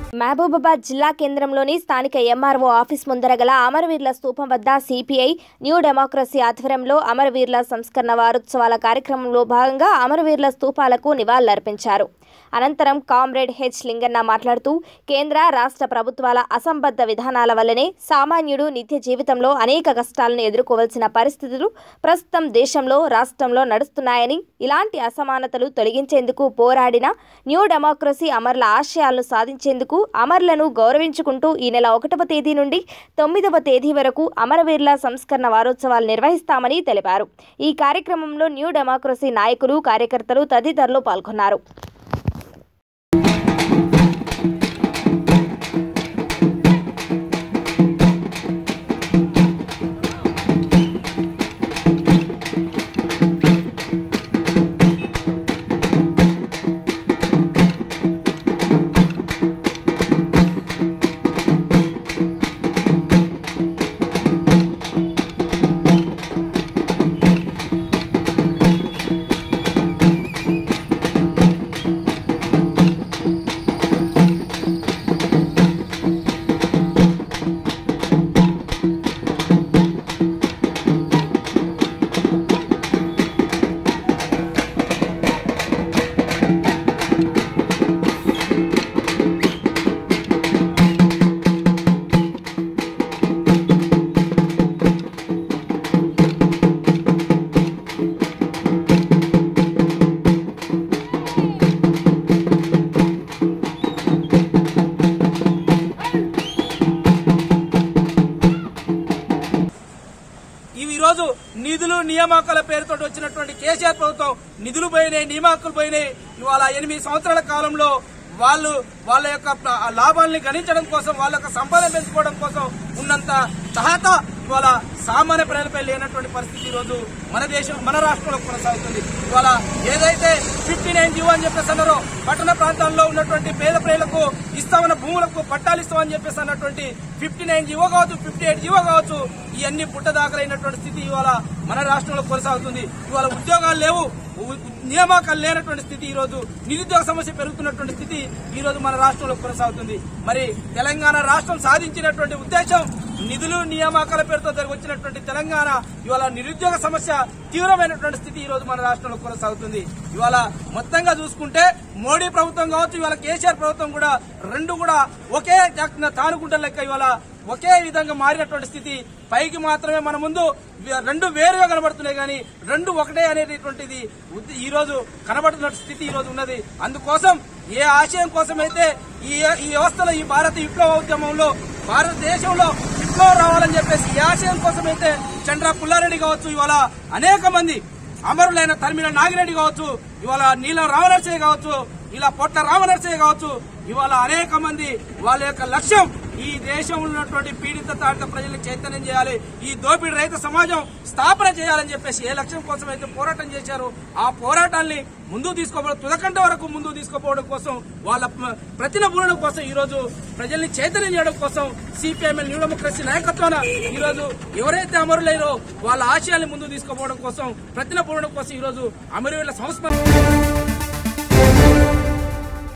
మహబూబాబాద్ జిల్లా కేంద్రంలోని స్థానిక ఎంఆర్ఓ ఆఫీస్ ముందర గల అమరవీరుల స్తూపం వద్ద సిపిఐ న్యూ డెమోక్రసీ ఆధ్వర్యంలో అమరవీరుల సంస్కరణ వారోత్సవాల కార్యక్రమంలో భాగంగా అమరవీరుల స్తూపాలకు నివాళులర్పించారు అనంతరం కామ్రేడ్ హెచ్ లింగన్న మాట్లాడుతూ కేంద్ర రాష్ట్ర ప్రభుత్వాల అసంబద్ధ విధానాల వల్లనే సామాన్యుడు నిత్య జీవితంలో అనేక కష్టాలను ఎదుర్కోవాల్సిన పరిస్థితులు ప్రస్తుతం దేశంలో రాష్ట్రంలో నడుస్తున్నాయని ఇలాంటి అసమానతలు తొలగించేందుకు పోరాడిన న్యూ డెమోక్రసీ అమరుల ఆశయాలను సాధించేందుకు అమరులను గౌరవించుకుంటూ ఈ నెల ఒకటవ తేదీ నుండి తొమ్మిదవ తేదీ వరకు అమరవీరుల సంస్కరణ వారోత్సవాలు నిర్వహిస్తామని తెలిపారు ఈ కార్యక్రమంలో న్యూ డెమోక్రసీ నాయకులు కార్యకర్తలు తదితరులు పాల్గొన్నారు ఇవి ఈ రోజు నిధులు నియామకాల పేరుతో వచ్చినటువంటి కేసీఆర్ ప్రభుత్వం నిధులు పోయినాయి నియామకాలు పోయినాయి ఇవాళ ఎనిమిది సంవత్సరాల కాలంలో వాళ్ళు వాళ్ళ యొక్క ప్ర- లాభాల్ని గణించడం కోసం వాళ్ళ యొక్క సంపాదన పెంచుకోవడం కోసం ఉన్నంత తహత ఇవాళ సామాన్య ప్రజలపై లేనటువంటి పరిస్థితి ఈ రోజు మన దేశం మన రాష్ట్రంలో కొనసాగుతుంది ఇవాళ ఏదైతే ఫిఫ్టీ నైన్ జీవో అని చెప్పేసి అన్నారో పట్టణ ప్రాంతాల్లో ఉన్నటువంటి పేద ప్రజలకు ఇస్తామన్న భూములకు పట్టాలు ఇస్తామని చెప్పేసి అన్నటువంటి ఫిఫ్టీ నైన్ జీవో కావచ్చు ఫిఫ్టీ ఎయిట్ జీవో కావచ్చు ఇవన్నీ పుట్టదాఖలైనటువంటి స్థితి ఇవాళ మన రాష్ట్రంలో కొనసాగుతుంది ఇవాళ ఉద్యోగాలు లేవు ఉ- నియామకాలు లేనటువంటి స్థితి ఈ రోజు నిరుద్యోగ సమస్య పెరుగుతున్నటువంటి స్థితి ఈ రోజు మన రాష్ట్రంలో కొనసాగుతుంది మరి తెలంగాణ రాష్ట్రం సాధించినటువంటి ఉద్దేశం నిధులు నియామకాల పేరుతో జరిగి వచ్చినటువంటి తెలంగాణ ఇవాళ నిరుద్యోగ సమస్య తీవ్రమైనటువంటి స్థితి ఈ రోజు మన రాష్ట్రంలో కొనసాగుతుంది ఇవాళ మొత్తంగా చూసుకుంటే మోడీ ప్రభుత్వం కావచ్చు ఇవాళ కేసీఆర్ ప్రభుత్వం కూడా రెండు కూడా ఒకే జాక్- తానుగుంట లెక్క ఇవాళ ఒకే విధంగా మారినటువంటి స్థితి పైకి మాత్రమే మన ముందు వి- రెండు వేరుగా కనబడుతున్నాయి కానీ రెండు ఒకటే అనేటటువంటిది ఉద్ద- ఈ రోజు కనబడుతున్న స్థితి ఈ రోజు ఉన్నది అందుకోసం ఏ ఆశయం కోసమైతే ఈ ఈ వ్యవస్థలో ఈ భారత విప్లవ ఉద్యమంలో భారతదేశంలో విప్లవం రావాలని చెప్పేసి ఏ ఆశయం కోసమైతే చంద్ర పుల్లారెడ్డి కావచ్చు ఇవాళ అనేక మంది అమరులైన తరిమిల నాగిరెడ్డి కావచ్చు ఇవాళ నీలం రామనరసయ్య కావచ్చు ఇలా పొట్ల రామనరసయ్య కావచ్చు ఇవాళ అనేక మంది వాళ్ళ యొక్క లక్ష్యం ఈ దేశంలో ఉన్నటువంటి పీడిత తాడిత ప్రజలకు చైతన్యం చేయాలి ఈ దోపిడీ రైతు సమాజం స్థాపన చేయాలని చెప్పేసి ఏ లక్ష్యం కోసం అయితే పోరాటం చేశారో ఆ పోరాటాన్ని ముందుకు తీసుకోవడం తుదకంట వరకు ముందుకు తీసుకుపోవడం కోసం వాళ్ళ ప్ర- ప్రతిన పూరడం కోసం ఈ రోజు ప్రజల్ని చైతన్యం చేయడం కోసం సిపిఎంఎల్ న్యూ డెమోక్రసీ నాయకత్వాన ఈ రోజు ఎవరైతే అమరులైరో వాళ్ళ ఆశయాల్ని ముందుకు తీసుకుపోవడం కోసం ప్రతిన పూరడం కోసం ఈ రోజు అమరవీరుల సంస్మరణ